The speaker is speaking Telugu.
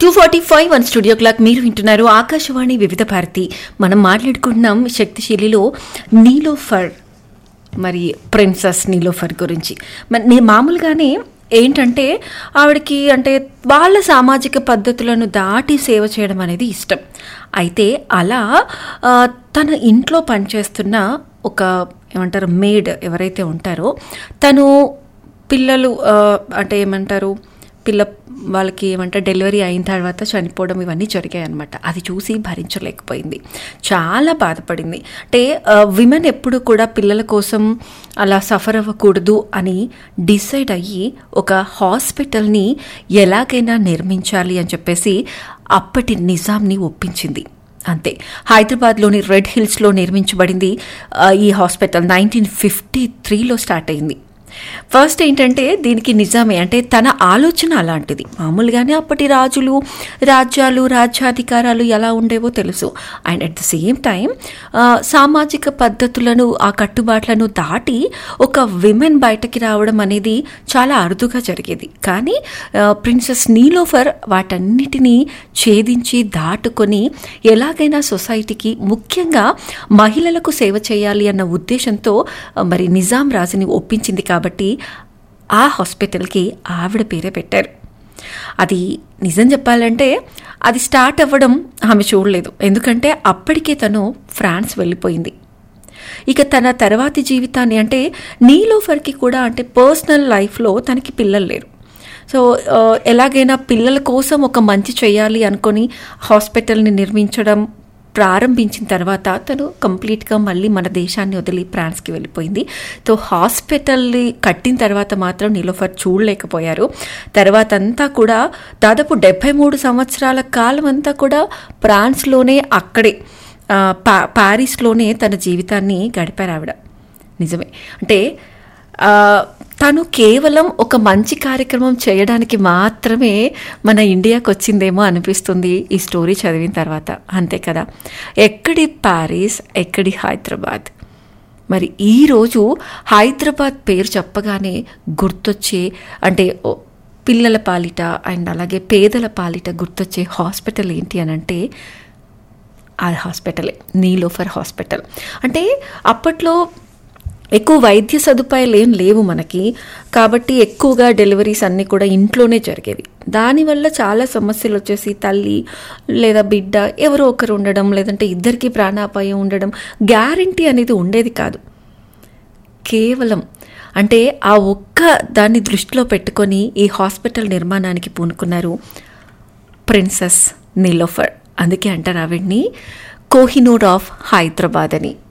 two forty five one studio clock మీరు వింటున్నారు ఆకాశవాణి వివిధ భారతి మనం మాట్లాడుకుంటున్నాం శక్తిశీలిలో నీలోఫర్ మరి ప్రిన్సెస్ నీలోఫర్ గురించి మరి నీ మామూలుగానే ఏంటంటే ఆవిడకి అంటే వాళ్ళ సామాజిక పద్ధతులను దాటి సేవ చేయడం అనేది ఇష్టం అయితే అలా ఆ, తన ఇంట్లో పనిచేస్తున్న ఒక ఏమంటారు మేడ్ ఎవరైతే ఉంటారో తను పిల్లలు ఆ, అంటే ఏమంటారు పిల్ల వాళ్ళకి ఏమంటారు డెలివరీ అయిన తర్వాత చనిపోవడం ఇవన్నీ జరిగాయి అనమాట అది చూసి భరించలేకపోయింది చాలా బాధపడింది అంటే విమెన్ ఎప్పుడు కూడా పిల్లల కోసం అలా సఫర్ అవ్వకూడదు అని డిసైడ్ అయ్యి ఒక హాస్పిటల్ని ఎలాగైనా నిర్మించాలి అని చెప్పేసి అప్పటి నిజాంని ఒప్పించింది అంతే హైదరాబాద్లోని రెడ్ హిల్స్లో నిర్మించబడింది ఆ, ఈ హాస్పిటల్ నైన్టీన్ ఫిఫ్టీ త్రీలో స్టార్ట్ అయింది ఫస్ట్ ఏంటంటే దీనికి నిజమే అంటే తన ఆలోచన అలాంటిది మామూలుగానే అప్పటి రాజులు రాజ్యాలు రాజ్యాధికారాలు ఎలా ఉండేవో తెలుసు and at the same time సామాజిక పద్ధతులను ఆ కట్టుబాట్లను దాటి ఒక విమెన్ బయటకి రావడం అనేది చాలా అరుదుగా జరిగేది కానీ ప్రిన్సెస్ నీలోఫర్ వాటన్నిటినీ ఛేదించి దాటుకొని ఎలాగైనా సొసైటీకి ముఖ్యంగా మహిళలకు సేవ చేయాలి అన్న ఉద్దేశంతో ఆ, మరి నిజాం రాజుని ఒప్పించింది కాబట్టి ఆ హాస్పిటల్కి ఆవిడ పేరే పెట్టారు అది నిజం చెప్పాలంటే అది స్టార్ట్ అవ్వడం ఆమె చూడలేదు ఎందుకంటే అప్పటికే తను ఫ్రాన్స్ వెళ్ళిపోయింది ఇక తన తర్వాతి జీవితాన్ని అంటే నీలోఫర్కి కూడా అంటే పర్సనల్ లైఫ్లో తనకి పిల్లలు లేరు సో ఆ, ఎలాగైనా పిల్లల కోసం ఒక మంచి చేయాలి అనుకొని హాస్పిటల్ని నిర్మించడం ప్రారంభించిన తర్వాత తను కంప్లీట్గా మళ్ళీ మన దేశాన్ని వదిలి ఫ్రాన్స్కి వెళ్ళిపోయింది సో హాస్పిటల్ని కట్టిన తర్వాత మాత్రం నిలోఫర్ చూడలేకపోయారు తర్వాత అంతా కూడా దాదాపు డెబ్బై మూడు సంవత్సరాల కాలం అంతా కూడా ఫ్రాన్స్లోనే అక్కడే ఆ, పా ప్యారిస్లోనే తన జీవితాన్ని గడిపారు ఆవిడ నిజమే అంటే ఆ, తను కేవలం ఒక మంచి కార్యక్రమం చేయడానికి మాత్రమే మన ఇండియాకి వచ్చిందేమో అనిపిస్తుంది ఈ స్టోరీ చదివిన తర్వాత అంతే కదా ఎక్కడి ప్యారిస్ ఎక్కడి హైదరాబాద్ మరి ఈరోజు హైదరాబాద్ పేరు చెప్పగానే గుర్తొచ్చే అంటే ఓ పిల్లల పాలిట అండ్ అలాగే పేదల పాలిట గుర్తొచ్చే హాస్పిటల్ ఏంటి అని అంటే ఆ హాస్పిటలే నీలోఫర్ హాస్పిటల్ అంటే అప్పట్లో ఎక్కువ వైద్య సదుపాయాలు ఏం లేవు మనకి కాబట్టి ఎక్కువగా డెలివరీస్ అన్నీ కూడా ఇంట్లోనే జరిగేవి దానివల్ల చాలా సమస్యలు వచ్చేసి తల్లి లేదా బిడ్డ ఎవరో ఒకరు ఉండడం లేదంటే ఇద్దరికి ప్రాణాపాయం ఉండడం గ్యారంటీ అనేది ఉండేది కాదు కేవలం అంటే ఆ ఒక్క దాన్ని దృష్టిలో పెట్టుకొని ఈ హాస్పిటల్ నిర్మాణానికి పూనుకున్నారు ప్రిన్సెస్ నీలోఫర్ అందుకే అంటారు ఆవిడ్ని కోహినూర్ ఆఫ్ హైదరాబాద్ అని